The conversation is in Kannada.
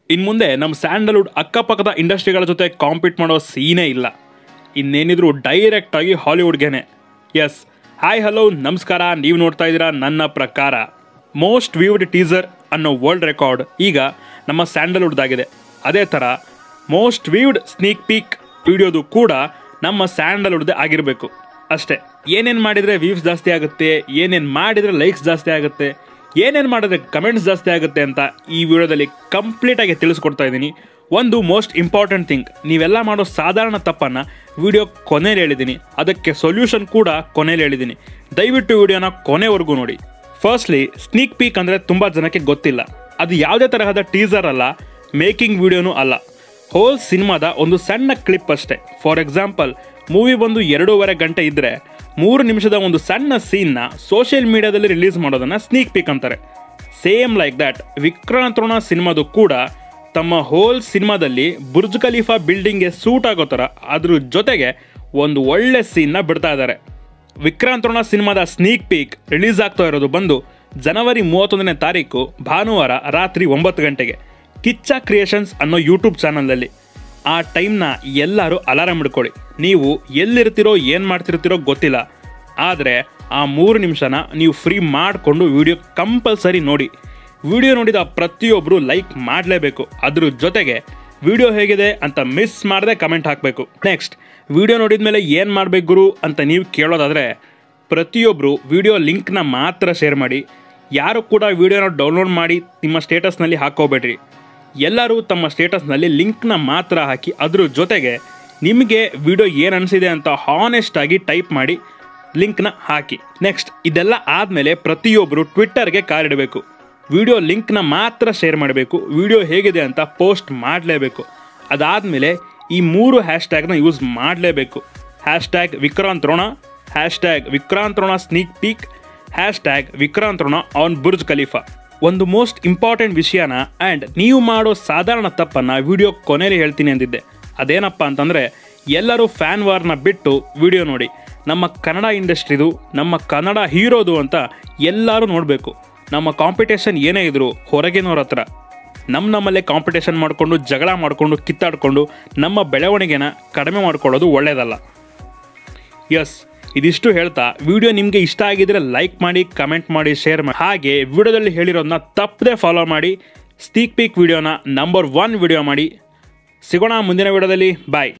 ಇನ್ನು ಮುಂದೆ ನಮ್ಮ ಸ್ಯಾಂಡಲ್ವುಡ್ ಅಕ್ಕಪಕ್ಕದ ಇಂಡಸ್ಟ್ರಿಗಳ ಜೊತೆ ಕಾಂಪೀಟ್ ಮಾಡೋ ಸೀನೇ ಇಲ್ಲ ಇನ್ನೇನಿದ್ರು ಡೈರೆಕ್ಟಾಗಿ ಹಾಲಿವುಡ್ಗೆನೆ ಎಸ್ ಹಾಯ್ ಹಲೋ ನಮಸ್ಕಾರ ನೀವು ನೋಡ್ತಾ ಇದ್ದೀರಾ ನನ್ನ ಪ್ರಕಾರ ಮೋಸ್ಟ್ ವ್ಯೂಡ್ ಟೀಸರ್ ಅನ್ನೋ ವರ್ಲ್ಡ್ ರೆಕಾರ್ಡ್ ಈಗ ನಮ್ಮ ಸ್ಯಾಂಡಲ್ವುಡ್ದಾಗಿದೆ ಅದೇ ಥರ ಮೋಸ್ಟ್ ವ್ಯೂಡ್ ಸ್ನೀಕ್ ಪೀಕ್ ವಿಡಿಯೋದು ಕೂಡ ನಮ್ಮ ಸ್ಯಾಂಡಲ್ವುಡ್ದೇ ಆಗಿರಬೇಕು ಅಷ್ಟೇ ಏನೇನು ಮಾಡಿದರೆ ವ್ಯೂಸ್ ಜಾಸ್ತಿ ಆಗುತ್ತೆ ಏನೇನು ಮಾಡಿದರೆ ಲೈಕ್ಸ್ ಜಾಸ್ತಿ ಆಗುತ್ತೆ ಏನೇನು ಮಾಡಿದ್ರೆ ಕಮೆಂಟ್ಸ್ ಜಾಸ್ತಿ ಆಗುತ್ತೆ ಅಂತ ಈ ವಿಡಿಯೋದಲ್ಲಿ ಕಂಪ್ಲೀಟಾಗಿ ತಿಳಿಸ್ಕೊಡ್ತಾ ಇದ್ದೀನಿ ಒಂದು ಮೋಸ್ಟ್ ಇಂಪಾರ್ಟೆಂಟ್ ಥಿಂಗ್ ನೀವೆಲ್ಲ ಮಾಡೋ ಸಾಧಾರಣ ತಪ್ಪನ್ನು ವಿಡಿಯೋ ಕೊನೆಯಲ್ಲಿ ಹೇಳಿದ್ದೀನಿ ಅದಕ್ಕೆ ಸೊಲ್ಯೂಷನ್ ಕೂಡ ಕೊನೆಯಲ್ಲಿ ಹೇಳಿದ್ದೀನಿ ದಯವಿಟ್ಟು ವಿಡಿಯೋನ ಕೊನೆವರೆಗೂ ನೋಡಿ ಫಸ್ಟ್ಲಿ ಸ್ನೀಕ್ ಪೀಕ್ ಅಂದರೆ ತುಂಬ ಜನಕ್ಕೆ ಗೊತ್ತಿಲ್ಲ ಅದು ಯಾವುದೇ ತರಹದ ಟೀಸರ್ ಅಲ್ಲ ಮೇಕಿಂಗ್ ವಿಡಿಯೋನೂ ಅಲ್ಲ ಹೋಲ್ ಸಿನಿಮಾದ ಒಂದು ಸಣ್ಣ ಕ್ಲಿಪ್ ಅಷ್ಟೇ ಫಾರ್ ಎಕ್ಸಾಂಪಲ್ ಮೂವಿ ಬಂದು ಎರಡೂವರೆ ಗಂಟೆ ಇದ್ದರೆ ಮೂರು ನಿಮಿಷದ ಒಂದು ಸಣ್ಣ ಸೀನ್ನ ಸೋಷಿಯಲ್ ಮೀಡಿಯಾದಲ್ಲಿ ರಿಲೀಸ್ ಮಾಡೋದನ್ನು ಸ್ನೀಕ್ ಪೀಕ್ ಅಂತಾರೆ ಸೇಮ್ ಲೈಕ್ ದ್ಯಾಟ್ ವಿಕ್ರಾಂತೋಣ ಸಿನಿಮಾದು ಕೂಡ ತಮ್ಮ ಹೋಲ್ ಸಿನಿಮಾದಲ್ಲಿ ಬುರ್ಜ್ ಖಲೀಫಾ ಬಿಲ್ಡಿಂಗ್ಗೆ ಸೂಟ್ ಆಗೋ ಥರ ಅದ್ರ ಜೊತೆಗೆ ಒಂದು ಒಳ್ಳೆ ಸೀನ್ನ ಬಿಡ್ತಾ ಇದ್ದಾರೆ ವಿಕ್ರಾಂತೋಣ ಸಿನಿಮಾದ ಸ್ನೀಕ್ ಪೀಕ್ ರಿಲೀಸ್ ಆಗ್ತಾ ಇರೋದು ಬಂದು ಜನವರಿ ಮೂವತ್ತೊಂದನೇ ತಾರೀಕು ಭಾನುವಾರ ರಾತ್ರಿ ಒಂಬತ್ತು ಗಂಟೆಗೆ ಕಿಚ್ಚ ಕ್ರಿಯೇಷನ್ಸ್ ಅನ್ನೋ ಯೂಟ್ಯೂಬ್ ಚಾನಲಲ್ಲಿ ಆ ಟೈಮ್ನ ಎಲ್ಲರೂ ಅಲಾರಾಮ್ ಇಡ್ಕೊಳ್ಳಿ ನೀವು ಎಲ್ಲಿರ್ತೀರೋ ಏನು ಮಾಡ್ತಿರ್ತೀರೋ ಗೊತ್ತಿಲ್ಲ ಆದರೆ ಆ ಮೂರು ನಿಮಿಷನ ನೀವು ಫ್ರೀ ಮಾಡಿಕೊಂಡು ವಿಡಿಯೋ ಕಂಪಲ್ಸರಿ ನೋಡಿ ವಿಡಿಯೋ ನೋಡಿದ ಪ್ರತಿಯೊಬ್ಬರು ಲೈಕ್ ಮಾಡಲೇಬೇಕು ಅದ್ರ ಜೊತೆಗೆ ವಿಡಿಯೋ ಹೇಗಿದೆ ಅಂತ ಮಿಸ್ ಮಾಡದೆ ಕಮೆಂಟ್ ಹಾಕಬೇಕು ನೆಕ್ಸ್ಟ್ ವಿಡಿಯೋ ನೋಡಿದ ಮೇಲೆ ಏನು ಮಾಡಬೇಕು ಗುರು ಅಂತ ನೀವು ಕೇಳೋದಾದರೆ ಪ್ರತಿಯೊಬ್ಬರು ವಿಡಿಯೋ ಲಿಂಕ್ನ ಮಾತ್ರ ಶೇರ್ ಮಾಡಿ ಯಾರು ಕೂಡ ವಿಡಿಯೋನ ಡೌನ್ಲೋಡ್ ಮಾಡಿ ನಿಮ್ಮ ಸ್ಟೇಟಸ್ನಲ್ಲಿ ಹಾಕೋಬೇಡ್ರಿ ಎಲ್ಲರೂ ತಮ್ಮ ಸ್ಟೇಟಸ್ನಲ್ಲಿ ಲಿಂಕ್ನ ಮಾತ್ರ ಹಾಕಿ ಅದ್ರ ಜೊತೆಗೆ ನಿಮಗೆ ವಿಡಿಯೋ ಏನು ಅನಿಸಿದೆ ಅಂತ ಹಾನೆಸ್ಟ್ ಆಗಿ ಟೈಪ್ ಮಾಡಿ ಲಿಂಕ್ನ ಹಾಕಿ ನೆಕ್ಸ್ಟ್ ಇದೆಲ್ಲ ಆದಮೇಲೆ ಪ್ರತಿಯೊಬ್ಬರು ಟ್ವಿಟ್ಟರ್ಗೆ ಕಾಲಿಡಬೇಕು ವಿಡಿಯೋ ಲಿಂಕ್ನ ಮಾತ್ರ ಶೇರ್ ಮಾಡಬೇಕು ವಿಡಿಯೋ ಹೇಗಿದೆ ಅಂತ ಪೋಸ್ಟ್ ಮಾಡಲೇಬೇಕು ಅದಾದಮೇಲೆ ಈ ಮೂರು ಹ್ಯಾಶ್ಟ್ಯಾಗ್ನ ಯೂಸ್ ಮಾಡಲೇಬೇಕು hashtag Vikrant Rona hashtag Vikrant Rona sneak peek hashtag Vikrant Rona on Burj Khalifa ಒಂದು ಮೋಸ್ಟ್ ಇಂಪಾರ್ಟೆಂಟ್ ವಿಷಯನ ಆ್ಯಂಡ್ ನೀವು ಮಾಡೋ ಸಾಧಾರಣ ತಪ್ಪನ್ನು ವಿಡಿಯೋ ಕೊನೆಯಲ್ಲಿ ಹೇಳ್ತೀನಿ ಅಂದಿದ್ದೆ ಅದೇನಪ್ಪ ಅಂತಂದರೆ ಎಲ್ಲರೂ ಫ್ಯಾನ್ ವಾರ್ನ ಬಿಟ್ಟು ವಿಡಿಯೋ ನೋಡಿ ನಮ್ಮ ಕನ್ನಡ ಇಂಡಸ್ಟ್ರಿದು ನಮ್ಮ ಕನ್ನಡ ಹೀರೋದು ಅಂತ ಎಲ್ಲರೂ ನೋಡಬೇಕು ನಮ್ಮ ಕಾಂಪಿಟೇಷನ್ ಏನೇ ಇದ್ರು ಹೊರಗಿನವ್ರ ಹತ್ರ ನಮ್ಮ ನಮ್ಮಲ್ಲೇ ಕಾಂಪಿಟೇಷನ್ ಮಾಡಿಕೊಂಡು ಜಗಳ ಮಾಡಿಕೊಂಡು ಕಿತ್ತಾಡಿಕೊಂಡು ನಮ್ಮ ಬೆಳವಣಿಗೆನ ಕಡಿಮೆ ಮಾಡ್ಕೊಳ್ಳೋದು ಒಳ್ಳೆಯದಲ್ಲ ಎಸ್ ಇದಿಷ್ಟು ಹೇಳ್ತಾ ವಿಡಿಯೋ ನಿಮಗೆ ಇಷ್ಟ ಆಗಿದ್ರೆ ಲೈಕ್ ಮಾಡಿ ಕಮೆಂಟ್ ಮಾಡಿ ಶೇರ್ ಮಾಡಿ ಹಾಗೆ ವಿಡಿಯೋದಲ್ಲಿ ಹೇಳಿರೋದನ್ನ ತಪ್ಪದೆ ಫಾಲೋ ಮಾಡಿ ಸ್ಟೀಕ್ ಪೀಕ್ ವಿಡಿಯೋನ ನಂಬರ್ ಒನ್ ವಿಡಿಯೋ ಮಾಡಿ ಸಿಗೋಣ ಮುಂದಿನ ವಿಡಿಯೋದಲ್ಲಿ ಬಾಯ್